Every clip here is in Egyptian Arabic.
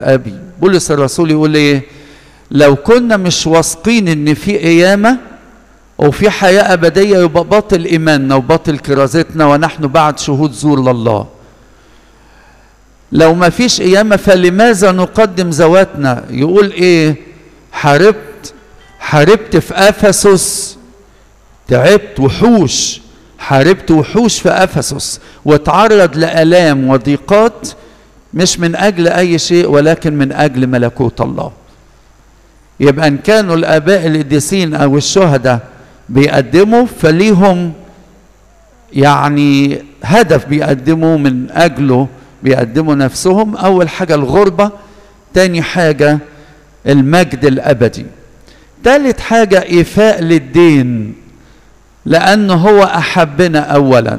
ابي بولس الرسول يقول ايه لو كنا مش واثقين ان في قيامه وفي حياه ابديه يبقى باطل ايماننا وباطل كرازتنا ونحن بعد شهود زور لله لو ما فيش قيامه فلماذا نقدم ذواتنا يقول ايه حاربت حاربت في افسس تعبت وحوش حاربت وحوش في افسس واتعرض لالام وضيقات مش من اجل اي شيء ولكن من اجل ملكوت الله يبقى ان كانوا الاباء القديسين او الشهداء بيقدموا فليهم يعني هدف بيقدموا من اجله بيقدموا نفسهم اول حاجه الغربه تاني حاجه المجد الابدي تالت حاجه ايفاء للدين لانه هو احبنا اولا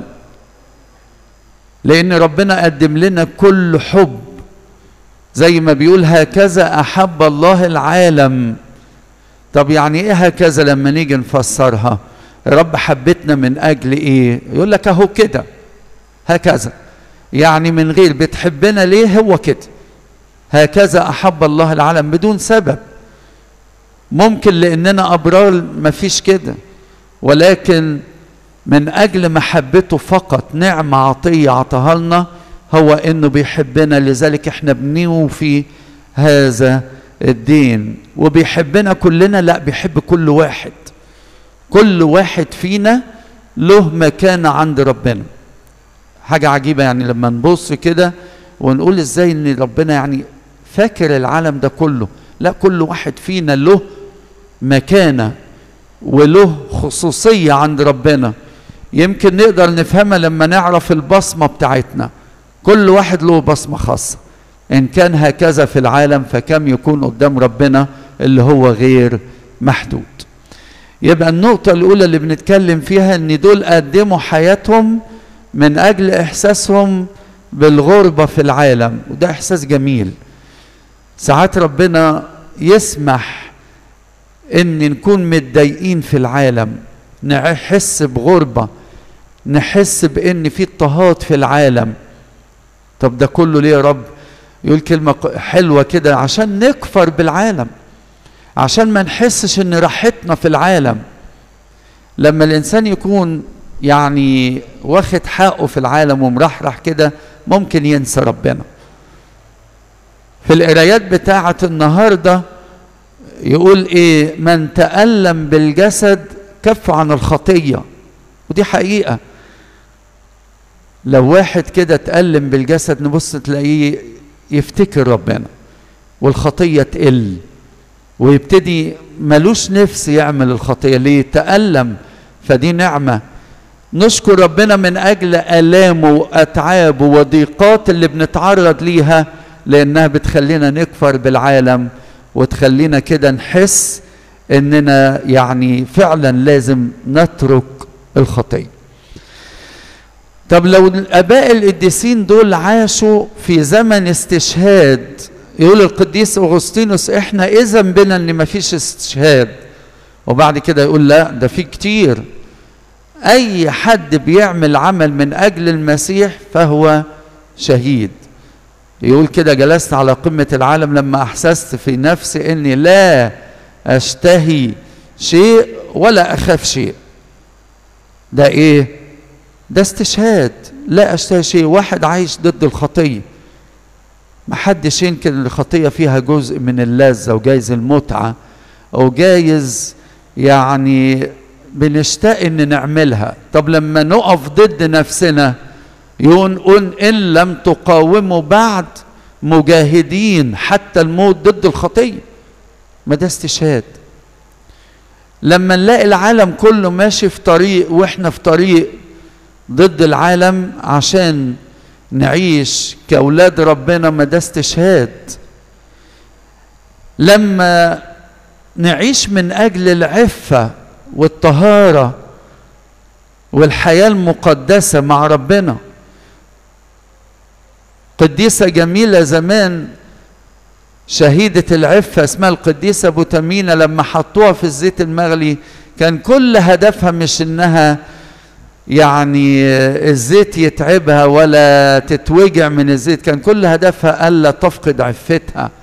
لان ربنا قدم لنا كل حب زي ما بيقول هكذا احب الله العالم طب يعني ايه هكذا لما نيجي نفسرها رب حبتنا من اجل ايه يقول لك اهو كده هكذا يعني من غير بتحبنا ليه هو كده هكذا احب الله العالم بدون سبب ممكن لاننا ابرار ما فيش كده ولكن من اجل محبته فقط نعمه عطيه عطاها لنا هو انه بيحبنا لذلك احنا بنوفي هذا الدين وبيحبنا كلنا لا بيحب كل واحد كل واحد فينا له مكانه عند ربنا حاجه عجيبه يعني لما نبص كده ونقول ازاي ان ربنا يعني فاكر العالم ده كله لا كل واحد فينا له مكانه وله خصوصيه عند ربنا يمكن نقدر نفهمها لما نعرف البصمه بتاعتنا كل واحد له بصمه خاصه ان كان هكذا في العالم فكم يكون قدام ربنا اللي هو غير محدود يبقى النقطة الأولى اللي بنتكلم فيها إن دول قدموا حياتهم من أجل إحساسهم بالغربة في العالم وده إحساس جميل ساعات ربنا يسمح إن نكون متضايقين في العالم نحس بغربة نحس بإن في اضطهاد في العالم طب ده كله ليه يا رب يقول كلمة حلوة كده عشان نكفر بالعالم عشان ما نحسش ان راحتنا في العالم لما الانسان يكون يعني واخد حقه في العالم ومرحرح كده ممكن ينسى ربنا في القرايات بتاعة النهاردة يقول ايه من تألم بالجسد كف عن الخطية ودي حقيقة لو واحد كده تألم بالجسد نبص تلاقيه يفتكر ربنا والخطية تقل ويبتدي ملوش نفس يعمل الخطية ليه تألم فدي نعمة نشكر ربنا من أجل آلامه وأتعابه وضيقات اللي بنتعرض ليها لأنها بتخلينا نكفر بالعالم وتخلينا كده نحس إننا يعني فعلا لازم نترك الخطية طب لو الآباء القديسين دول عاشوا في زمن استشهاد يقول القديس اغسطينوس احنا ايه ذنبنا ان ما فيش استشهاد وبعد كده يقول لا ده في كتير اي حد بيعمل عمل من اجل المسيح فهو شهيد يقول كده جلست على قمة العالم لما احسست في نفسي اني لا اشتهي شيء ولا اخاف شيء ده ايه ده استشهاد لا اشتهي شيء واحد عايش ضد الخطيه ما حدش ينكر ان الخطيه فيها جزء من اللذه وجايز المتعه وجايز يعني بنشتاق ان نعملها طب لما نقف ضد نفسنا يقول ان لم تقاوموا بعد مجاهدين حتى الموت ضد الخطيه ما ده استشهاد لما نلاقي العالم كله ماشي في طريق واحنا في طريق ضد العالم عشان نعيش كأولاد ربنا ما ده استشهاد لما نعيش من أجل العفة والطهارة والحياة المقدسة مع ربنا قديسة جميلة زمان شهيدة العفة اسمها القديسة بوتامينا لما حطوها في الزيت المغلي كان كل هدفها مش انها يعني الزيت يتعبها ولا تتوجع من الزيت كان كل هدفها الا تفقد عفتها